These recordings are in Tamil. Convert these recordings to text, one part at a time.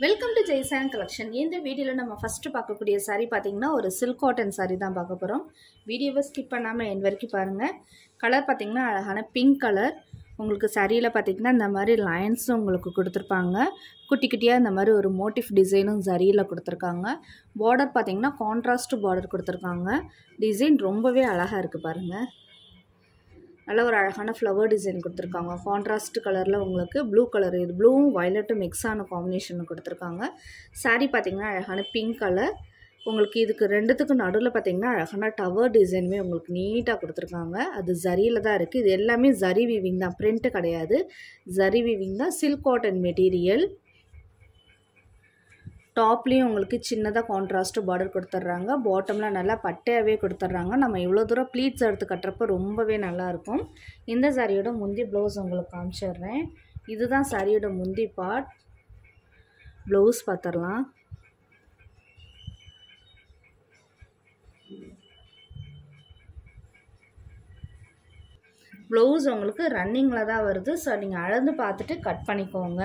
வெல்கம் டு ஜெய்சாங் கலெக்ஷன் இந்த வீடியோவில் நம்ம ஃபஸ்ட்டு பார்க்கக்கூடிய saree பார்த்தீங்கன்னா ஒரு சில்க் காட்டன் saree தான் பார்க்க போகிறோம் வீடியோவை ஸ்கிப் பண்ணாமல் என் வரைக்கும் பாருங்கள் கலர் பார்த்தீங்கன்னா அழகான பிங்க் கலர் உங்களுக்கு சரியில் பார்த்தீங்கன்னா இந்த மாதிரி லைன்ஸும் உங்களுக்கு கொடுத்துருப்பாங்க குட்டி குட்டியாக இந்த மாதிரி ஒரு மோட்டிவ் டிசைனும் சரியில் கொடுத்துருக்காங்க பார்டர் பார்த்தீங்கன்னா கான்ட்ராஸ்ட் பார்டர் கொடுத்துருக்காங்க டிசைன் ரொம்பவே அழகாக இருக்குது பாருங்கள் நல்ல ஒரு அழகான ஃப்ளவர் டிசைன் கொடுத்துருக்காங்க கான்ட்ராஸ்ட் கலரில் உங்களுக்கு ப்ளூ கலர் இது ப்ளூவும் வயலட்டும் மிக்ஸ் ஆன காம்பினேஷன் கொடுத்துருக்காங்க saree பார்த்தீங்கன்னா அழகான பிங்க் கலர் உங்களுக்கு இதுக்கு ரெண்டுத்துக்கும் நடுவில் பார்த்தீங்கன்னா அழகான டவர் டிசைனுமே உங்களுக்கு நீட்டாக கொடுத்துருக்காங்க அது ஜரியில் தான் இருக்குது இது எல்லாமே ஜரி வீவிங் தான் பிரிண்ட்டு கிடையாது ஜரி வீவிங் தான் சில்க் காட்டன் மெட்டீரியல் டாப்லேயும் உங்களுக்கு சின்னதாக கான்ட்ராஸ்ட்டு பார்டர் கொடுத்துட்றாங்க பாட்டமில் நல்லா பட்டையாகவே கொடுத்துட்றாங்க நம்ம இவ்வளோ தூரம் ப்ளீட்ஸ் எடுத்து கட்டுறப்ப ரொம்பவே நல்லாயிருக்கும் இந்த சாரியோட முந்தி ப்ளவுஸ் உங்களுக்கு காமிச்சிடுறேன் இதுதான் சாரியோட முந்தி பார்ட் ப்ளவுஸ் பார்த்துடலாம் ப்ளவுஸ் உங்களுக்கு ரன்னிங்கில் தான் வருது ஸோ நீங்கள் அளந்து பார்த்துட்டு கட் பண்ணிக்கோங்க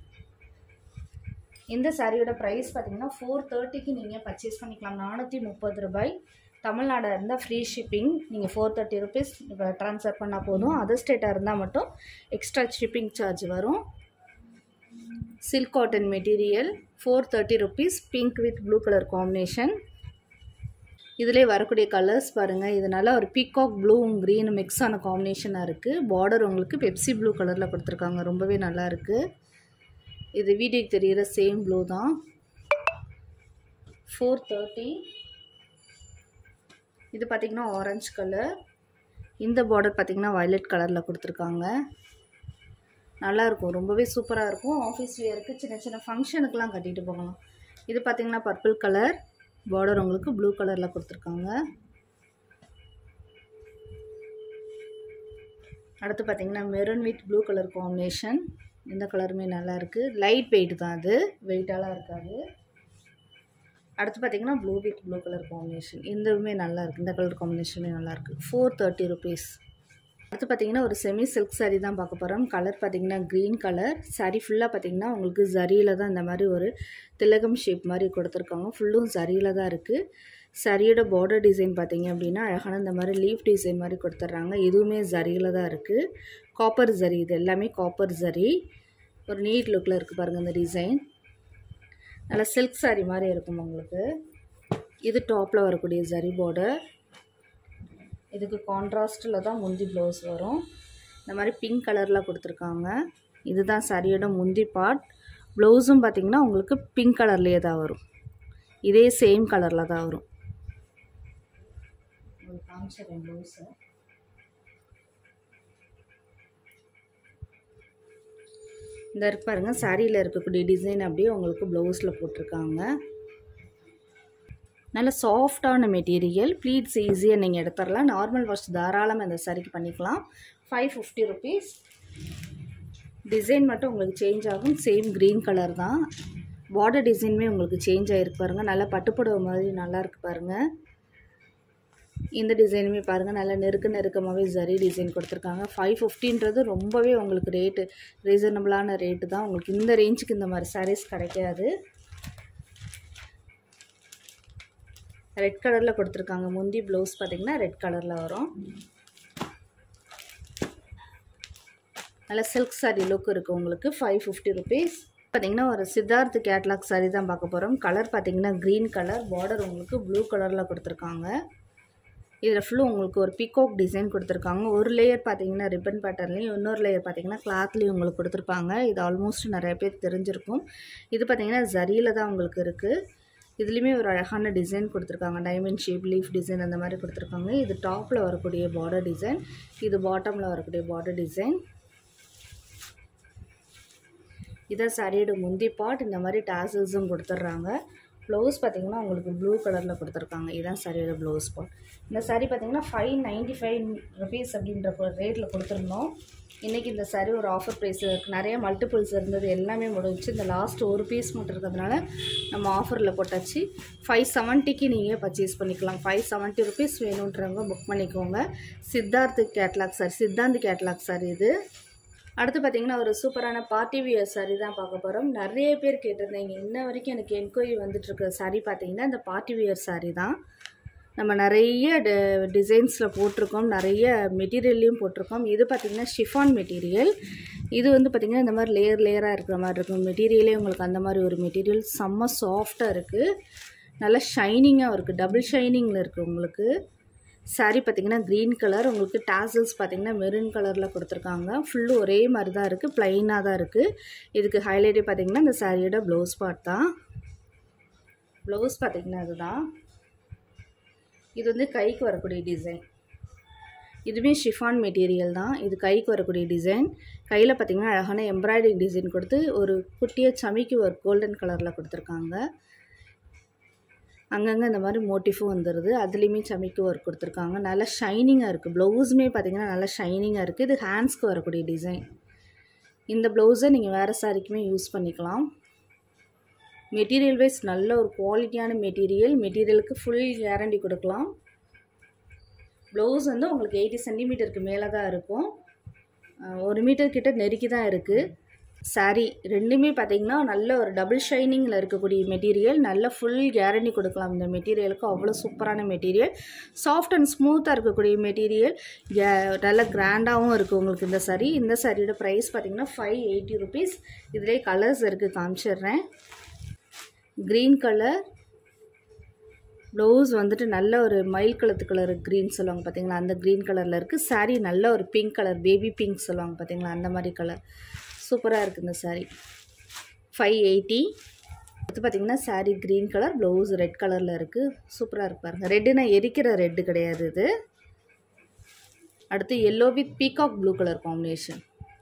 இந்த சாரியோட ப்ரைஸ் பார்த்தீங்கன்னா ஃபோர் தேர்ட்டிக்கு நீங்கள் பர்ச்சேஸ் பண்ணிக்கலாம் நானூற்றி முப்பது ரூபாய் தமிழ்நாடாக இருந்தால் ஃப்ரீ ஷிப்பிங் நீங்கள் ஃபோர் தேர்ட்டி ருபீஸ் ட்ரான்ஸ்ஃபர் பண்ணால் போதும் அதர் ஸ்டேட்டாக இருந்தால் மட்டும் எக்ஸ்ட்ரா ஷிப்பிங் சார்ஜ் வரும் silk cotton material four thirty rupees pink with blue colour combination இதிலே வரக்கூடிய கலர்ஸ் பாருங்கள் இது நல்லா ஒரு பீகாக் ப்ளூவும் க்ரீனும் மிக்ஸ் ஆன காம்பினேஷனாக இருக்குது பார்டர் உங்களுக்கு பெப்சி ப்ளூ கலரில் கொடுத்துருக்காங்க ரொம்பவே நல்லா இருக்குது இது வீடியோக்கு தெரிகிற சேம் ப்ளூ தான் ஃபோர் தேர்ட்டி இது பார்த்திங்கன்னா ஆரஞ்சு கலர் இந்த பார்டர் பார்த்திங்கன்னா வயலட் கலரில் கொடுத்துருக்காங்க நல்லாயிருக்கும் ரொம்பவே சூப்பராக இருக்கும் ஆஃபீஸ் வியருக்கு சின்ன சின்ன ஃபங்க்ஷனுக்கெலாம் கட்டிட்டு போகலாம் இது பார்த்திங்கன்னா பர்பிள் கலர் பார்டர் உங்களுக்கு ப்ளூ கலரில் கொடுத்துருக்காங்க அடுத்து பார்த்திங்கன்னா maroon with blue colour combination இந்த கலருமே நல்லா இருக்குது லைட் வெயிட் தான் அது வெயிட்டாலாம் இருக்காது அடுத்து பார்த்திங்கன்னா blue with blue colour combination இதுவுமே நல்லா இருக்குது இந்த கலர் காம்பினேஷனுமே நல்லாயிருக்கு ஃபோர் தேர்ட்டி ருபீஸ் அடுத்து பார்த்திங்கன்னா ஒரு செமி சில்க் saree தான் பார்க்க போகிறோம் கலர் பார்த்திங்கன்னா க்ரீன் கலர் saree ஃபுல்லாக பார்த்திங்கன்னா உங்களுக்கு ஜரியில் தான் இந்த மாதிரி ஒரு திலகம் ஷேப் மாதிரி கொடுத்துருக்காங்க ஃபுல்லும் ஜரியில் தான் இருக்குது சரியோட பார்டர் டிசைன் பார்த்தீங்க அப்படின்னா அழகான இந்த மாதிரி லீஃப் டிசைன் மாதிரி கொடுத்துட்றாங்க இதுவுமே ஜரியில் தான் இருக்குது காப்பர் ஜரி இது எல்லாமே காப்பர் ஜரி ஒரு நீட் லுக்கில் இருக்குது பாருங்கள் இந்த டிசைன் நல்லா சில்க் saree மாதிரி இருக்கும் உங்களுக்கு இது டாப்பில் வரக்கூடிய ஜரி பார்டர் இதுக்கு கான்ட்ராஸ்ட்டில் தான் முந்தி ப்ளவுஸ் வரும் இந்த மாதிரி பிங்க் கலரில் கொடுத்துருக்காங்க இதுதான் சரியோட முந்தி பார்ட் ப்ளவுஸும் பார்த்திங்கன்னா உங்களுக்கு பிங்க் கலர்லேயே தான் வரும் இதே சேம் கலரில் தான் வரும் உங்களுக்கு காமிச்சிடுறேன் ப்ளவுஸை இந்த இருக்கு பாருங்க சாரியில் இருக்கக்கூடிய டிசைன் அப்படியே உங்களுக்கு ப்ளவுஸில் போட்டிருக்காங்க நல்ல சாஃப்டான மெட்டீரியல் ப்ளீட்ஸ் ஈஸியாக நீங்கள் எடுத்துடலாம் நார்மல் வாஷ் தாராளமாக இந்த சாரிக்கு பண்ணிக்கலாம் ஃபைவ் ஃபிஃப்டி ருபீஸ் டிசைன் மட்டும் உங்களுக்கு சேஞ்ச் ஆகும் சேம் க்ரீன் கலர் தான் பார்டர் டிசைனுமே உங்களுக்கு சேஞ்ச் ஆகிருக்கு பாருங்கள் நல்லா பட்டுப்புடவை மாதிரி நல்லா இருக்கு பாருங்கள் இந்த டிசைனுமே பாருங்கள் நல்லா நெருக்க நெருக்கமாகவே ஜரி டிசைன் கொடுத்துருக்காங்க ஃபைவ் ஃபிஃப்டின்றது ரொம்பவே உங்களுக்கு ரேட்டு ரீசனபிளான ரேட்டு தான் உங்களுக்கு இந்த ரேஞ்சுக்கு இந்த மாதிரி சாரீஸ் கிடைக்காது ரெட் கலரில் கொடுத்துருக்காங்க முந்தி ப்ளவுஸ் பார்த்திங்கன்னா ரெட் கலரில் வரும் நல்ல சில்க் சாரீ லுக் இருக்குது உங்களுக்கு ஃபைவ் ஃபிஃப்டி ருபீஸ் பார்த்திங்கன்னா ஒரு சித்தார்த் கேட்லாக் சாரீ தான் பார்க்க போகிறோம் கலர் பார்த்திங்கன்னா க்ரீன் கலர் பார்டர் உங்களுக்கு ப்ளூ கலரில் கொடுத்துருக்காங்க இதில் ஃபுல்லும் உங்களுக்கு ஒரு பிகாக் டிசைன் கொடுத்துருக்காங்க ஒரு லேயர் பார்த்தீங்கன்னா ரிப்பன் பேட்டர்ன்லேயும் இன்னொரு லேயர் பார்த்தீங்கன்னா கிளாத்லேயும் உங்களுக்கு கொடுத்துருப்பாங்க இது ஆல்மோஸ்ட் நிறைய பேர் தெரிஞ்சிருக்கும் இது பார்த்தீங்கன்னா ஜரியில் தான் உங்களுக்கு இருக்குது இதுலேயுமே ஒரு அழகான டிசைன் கொடுத்துருக்காங்க டைமண்ட் ஷேப் லீஃப் டிசைன் அந்த மாதிரி கொடுத்துருக்காங்க இது டாப்பில் வரக்கூடிய பார்டர் டிசைன் இது பாட்டமில் வரக்கூடிய பார்டர் டிசைன் இதான் சாரியோட முந்தி பார்ட் இந்த மாதிரி டாசல்ஸும் கொடுத்துட்றாங்க ப்ளவுஸ் பார்த்திங்கன்னா உங்களுக்கு ப்ளூ கலரில் கொடுத்துருக்காங்க இதுதான் சாரியோட ப்ளவுஸ் பார்ட் இந்த சாரீ பார்த்திங்கன்னா ஃபைவ் நைன்ட்டி ஃபைவ் ருபீஸ் அப்படின்ற ரேட்டில் கொடுத்துருந்தோம் இன்றைக்கி இந்த சாரீ ஒரு ஆஃபர் ப்ரைஸ் நிறைய மல்டிபிள்ஸ் இருந்தது எல்லாமே முடிஞ்சிச்சு இந்த லாஸ்ட் ஒரு பீஸ் மட்டும் இருக்கிறதுனால நம்ம ஆஃபரில் போட்டாச்சு ஃபைவ் செவன்ட்டிக்கு நீங்கள் பர்ச்சேஸ் பண்ணிக்கலாம் ஃபைவ் செவன்ட்டி ருபீஸ் வேணுன்றவங்க புக் பண்ணிக்கோங்க சித்தார்த் கேட்லாக் சாரி சித்தாந்த் கேட்லாக் சாரி இது அடுத்து பார்த்தீங்கன்னா ஒரு சூப்பரான பார்ட்டி வியர் saree தான் பார்க்க போகிறோம் நிறைய பேர் கேட்டிருந்தீங்க இன்ன வரைக்கும் எனக்கு என்கொயரி வந்துட்டு இருக்க saree பார்த்தீங்கன்னா இந்த பார்ட்டி வியர் saree தான் நம்ம நிறைய டிசைன்ஸில் போட்டிருக்கோம் நிறைய மெட்டீரியல்லையும் போட்டிருக்கோம் இது பார்த்திங்கன்னா ஷிஃபான் மெட்டீரியல் இது வந்து பார்த்திங்கன்னா இந்த மாதிரி லேயர் லேயராக இருக்கிற மாதிரி இருக்கும் மெட்டீரியலே உங்களுக்கு அந்த மாதிரி ஒரு மெட்டீரியல் செம்ம சாஃப்டாக இருக்குது நல்லா ஷைனிங்காக இருக்குது டபுள் ஷைனிங்கில் இருக்குது உங்களுக்கு saree பார்த்திங்கன்னா க்ரீன் கலர் உங்களுக்கு டாசல்ஸ் பார்த்திங்கன்னா மெரூன் கலரில் கொடுத்துருக்காங்க ஃபுல்லு ஒரே மாதிரி தான் இருக்குது ப்ளைனாக தான் இருக்குது இதுக்கு ஹைலைட்டே பார்த்திங்கன்னா இந்த சாரியோட ப்ளவுஸ் பார்ட் தான் ப்ளவுஸ் பார்த்திங்கன்னா அதுதான் இது வந்து கைக்கு வரக்கூடிய டிசைன் இதுவே ஷிஃபான் மெட்டீரியல் தான் இது கைக்கு வரக்கூடிய டிசைன் கையில் பார்த்திங்கன்னா அழகான எம்ப்ராய்டரி டிசைன் கொடுத்து ஒரு குட்டியாக சமைக்கு ஒரு கோல்டன் கலரில் கொடுத்துருக்காங்க அங்கங்கே இந்த மாதிரி மோட்டிஃபும் வந்துடுது அதுலேயுமே சமைக்கு ஒர்க் கொடுத்துருக்காங்க நல்லா ஷைனிங்காக இருக்குது ப்ளவுஸுமே பார்த்திங்கன்னா நல்லா ஷைனிங்காக இருக்குது இது ஹேண்ட்ஸ்க்கு வரக்கூடிய டிசைன் இந்த ப்ளவுஸை நீங்கள் வேறு சாரிக்குமே யூஸ் பண்ணிக்கலாம் மெட்டீரியல் வைஸ் நல்ல ஒரு குவாலிட்டியான மெட்டீரியல் மெட்டீரியலுக்கு ஃபுல் கேரண்டி கொடுக்கலாம் ப்ளவுஸ் வந்து உங்களுக்கு எயிட்டி சென்டிமீட்டருக்கு மேலே தான் இருக்கும் அஹ் ஒரு மீட்டர் கிட்ட நெருக்கி தான் இருக்குது saree ரெண்டுமே பார்த்தீங்கன்னா நல்ல ஒரு டபுள் ஷைனிங்கில் இருக்கக்கூடிய மெட்டீரியல் நல்ல ஃபுல் கேரண்டி கொடுக்கலாம் இந்த மெட்டீரியலுக்கு அவ்வளோ சூப்பரான மெட்டீரியல் சாஃப்ட் அண்ட் ஸ்மூத்தாக இருக்கக்கூடிய மெட்டீரியல் நல்ல கிராண்டாகவும் இருக்குது உங்களுக்கு இந்த saree இந்த சாரியோட ப்ரைஸ் பார்த்தீங்கன்னா ஃபைவ் எயிட்டி ருபீஸ் இதிலே கலர்ஸ் இருக்குது காமிச்சிடுறேன் க்ரீன் கலர் ப்ளவுஸ் வந்துட்டு நல்ல ஒரு மயில் கலத்து கலர் க்ரீன் சொல்லுவாங்க பார்த்தீங்களா அந்த க்ரீன் கலரில் இருக்குது saree நல்ல ஒரு பிங்க் கலர் பேபி பிங்க் சொல்லுவாங்க பார்த்தீங்களா அந்த மாதிரி கலர் சூப்பராக இருக்குது இந்த saree ஃபைவ் எயிட்டி அடுத்து பார்த்தீங்கன்னா saree green colour blouse red கலரில் இருக்குது சூப்பராக இருக்கு பாருங்கள் ரெட்டுனா எரிக்கிற ரெட்டு கிடையாது இது அடுத்து yellow with peacock blue colour combination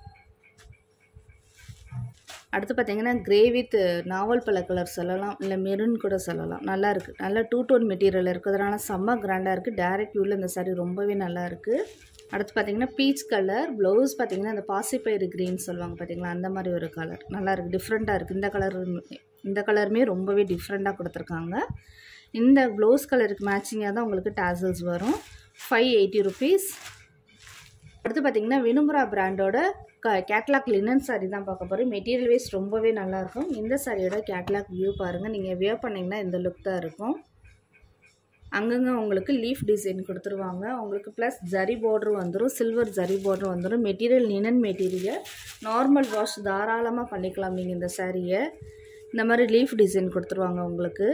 அடுத்து பார்த்தீங்கன்னா கிரே வித் நாவல் பழ கலர் சொல்லலாம் இல்லை மெரூன் கூட சொல்லலாம் நல்லா இருக்குது நல்லா டூ டோன் மெட்டீரியல் இருக்கிறதுனால செம்ம கிராண்டாக இருக்குது டேரக்ட் வியூவில் இந்த saree ரொம்பவே நல்லா இருக்குது அடுத்து பார்த்தீங்கன்னா பீச் கலர் ப்ளவுஸ் பார்த்தீங்கன்னா அந்த பாசிப்பயிறு க்ரீன் சொல்லுவாங்க பார்த்தீங்களா அந்த மாதிரி ஒரு கலர் நல்லா இருக்குது டிஃப்ரெண்ட்டாக இருக்குது இந்த கலர் இந்த கலருமே ரொம்பவே டிஃப்ரெண்ட்டாக கொடுத்துருக்காங்க இந்த ப்ளவுஸ் கலருக்கு மேட்சிங்காக தான் உங்களுக்கு டாசல்ஸ் வரும் ஃபைவ் எயிட்டி ருபீஸ் அடுத்து பார்த்தீங்கன்னா வினுமுரா பிராண்டோட க கேட்லாக் லினன் saree தான் பார்க்க போகிறோம் மெட்டீரியல் வைஸ் ரொம்பவே நல்லாயிருக்கும் இந்த சாரியோட கேட்லாக் வியூ பாருங்கள் நீங்கள் வியர் பண்ணிங்கன்னா இந்த லுக் தான் இருக்கும் அங்கங்கே உங்களுக்கு லீஃப் டிசைன் கொடுத்துருவாங்க உங்களுக்கு ப்ளஸ் ஜரி பார்டரும் வந்துடும் சில்வர் ஜரி பார்டரும் வந்துடும் material linen material normal wash தாராளமாக பண்ணிக்கலாம் நீங்கள் இந்த சாரியை இந்த மாதிரி லீஃப் டிசைன் கொடுத்துருவாங்க உங்களுக்கு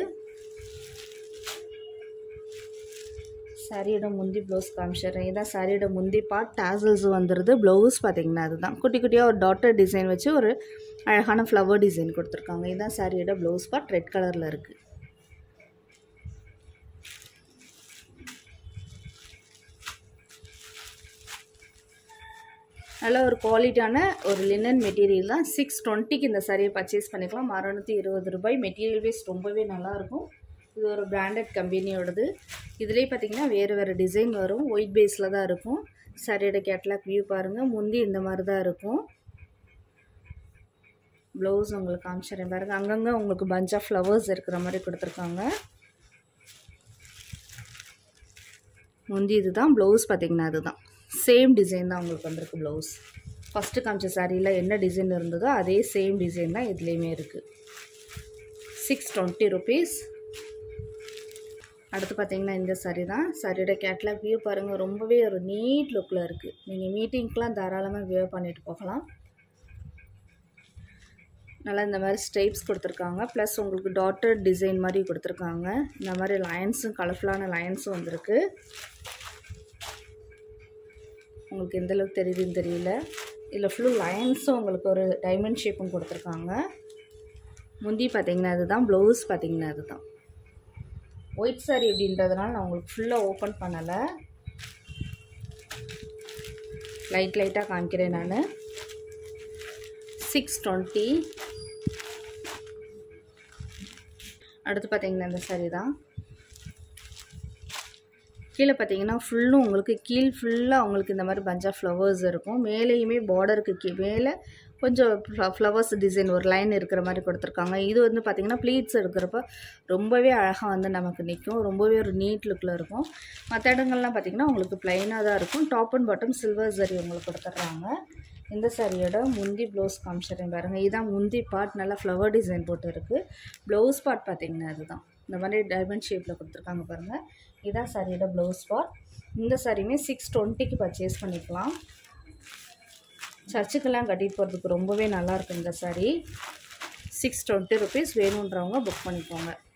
சாரியோட முந்தி ப்ளவுஸ் காமிச்சிடுறேன் இதான் சாரியோட முந்தி பார்ட் டாசல்ஸ் வந்துடுது ப்ளவுஸ் பார்த்தீங்கன்னா அதுதான் குட்டி குட்டியாக ஒரு டாட்டர் டிசைன் வச்சு ஒரு அழகான ஃப்ளவர் டிசைன் கொடுத்துருக்காங்க இதுதான் சாரியோட ப்ளவுஸ் பார்ட் ரெட் கலரில் இருக்குது நல்ல ஒரு குவாலிட்டியான ஒரு லினன் மெட்டீரியல் தான் சிக்ஸ் டுவெண்ட்டிக்கு இந்த சாரியை பர்ச்சேஸ் பண்ணிக்கலாம் அறநூற்றி இருபது ரூபாய் மெட்டீரியல் வைஸ் ரொம்பவே நல்லாயிருக்கும் இது ஒரு பிராண்டட் கம்பெனியோடது இதுலேயே பார்த்தீங்கன்னா வேறு வேறு டிசைன் வரும் ஒயிட் பேஸில் தான் இருக்கும் சாரியோட கேட்லாக் வியூ பாருங்கள் முந்தி இந்த மாதிரி தான் இருக்கும் ப்ளவுஸ் உங்களுக்கு காமிச்சிடுறேன் பாருங்கள் அங்கங்கே உங்களுக்கு பஞ்ச் ஆஃப் ஃப்ளவர்ஸ் இருக்கிற மாதிரி கொடுத்துருக்காங்க முந்தி இதுதான் ப்ளவுஸ் பார்த்தீங்கன்னா அதுதான் சேம் டிசைன் தான் உங்களுக்கு வந்திருக்கு ப்ளவுஸ் ஃபஸ்ட்டு காமிச்ச சாரியில் என்ன டிசைன் இருந்ததோ அதே சேம் டிசைன் தான் இதுலேயுமே இருக்குது சிக்ஸ் டுவெண்ட்டி ருபீஸ் அடுத்து பார்த்தீங்கன்னா இந்த சாரி தான் சாரியோட கேட்லாக் வியூ பாருங்கள் ரொம்பவே ஒரு நீட் லுக்கில் இருக்குது நீங்கள் மீட்டிங்க்கெலாம் தாராளமாக வியூ பண்ணிட்டு போகலாம் நல்லா இந்த மாதிரி ஸ்ட்ரைப்ஸ் கொடுத்துருக்காங்க ப்ளஸ் உங்களுக்கு டாட்டர் டிசைன் மாதிரி கொடுத்துருக்காங்க இந்த மாதிரி லைன்ஸும் கலர்ஃபுல்லான லைன்ஸும் வந்திருக்கு உங்களுக்கு எந்த அளவுக்கு தெரியுதுன்னு தெரியல இதில் ஃபுல்லு லைன்ஸும் உங்களுக்கு ஒரு டைமண்ட் ஷேப்பும் கொடுத்துருக்காங்க முந்தி பார்த்தீங்கன்னா அதுதான் ப்ளவுஸ் பார்த்தீங்கன்னா அதுதான் ஒயிட் சாரி அப்படின்றதுனால நான் உங்களுக்கு ஃபுல்லாக ஓப்பன் பண்ணலை லைட் லைட்டாக காமிக்கிறேன் நான் சிக்ஸ் டுவெண்ட்டி அடுத்து பார்த்தீங்கன்னா இந்த சாரி தான் கீழே பார்த்தீங்கன்னா ஃபுல்லும் உங்களுக்கு கீழ் ஃபுல்லாக உங்களுக்கு இந்த மாதிரி பஞ்ச் ஆஃப் ஃப்ளவர்ஸ் இருக்கும் மேலேயுமே பார்டருக்கு கீ மேலே கொஞ்சம் ஃப்ளவர்ஸ் டிசைன் ஒரு லைன் இருக்கிற மாதிரி கொடுத்துருக்காங்க இது வந்து பார்த்திங்கன்னா ப்ளீட்ஸ் எடுக்கிறப்ப ரொம்பவே அழகாக வந்து நமக்கு நிற்கும் ரொம்பவே ஒரு நீட் லுக்கில் இருக்கும் மற்ற இடங்கள்லாம் பார்த்திங்கன்னா உங்களுக்கு ப்ளைனாக தான் இருக்கும் டாப் அண்ட் பாட்டம் சில்வர் சரி உங்களுக்கு கொடுத்துட்றாங்க இந்த சாரியோட முந்தி ப்ளவுஸ் காமிச்சிடுறேன் பாருங்கள் இதான் முந்தி பார்ட் நல்லா ஃப்ளவர் டிசைன் போட்டு இருக்குது ப்ளவுஸ் பார்ட் பார்த்தீங்கன்னா இதுதான் இந்த மாதிரி டைமண்ட் ஷேப்பில் கொடுத்துருக்காங்க பாருங்கள் இதான் சாரியோட ப்ளவுஸ் பார்ட் இந்த சாரியுமே சிக்ஸ் டுவெண்ட்டிக்கு பர்ச்சேஸ் பண்ணிக்கலாம் சர்ச்சுக்கெல்லாம் கட்டிட்டு போகிறதுக்கு ரொம்பவே நல்லாயிருக்கும் இந்த சாரீ சிக்ஸ் டுவெண்ட்டி ருபீஸ் வேணுன்றவங்க புக் பண்ணிக்கோங்க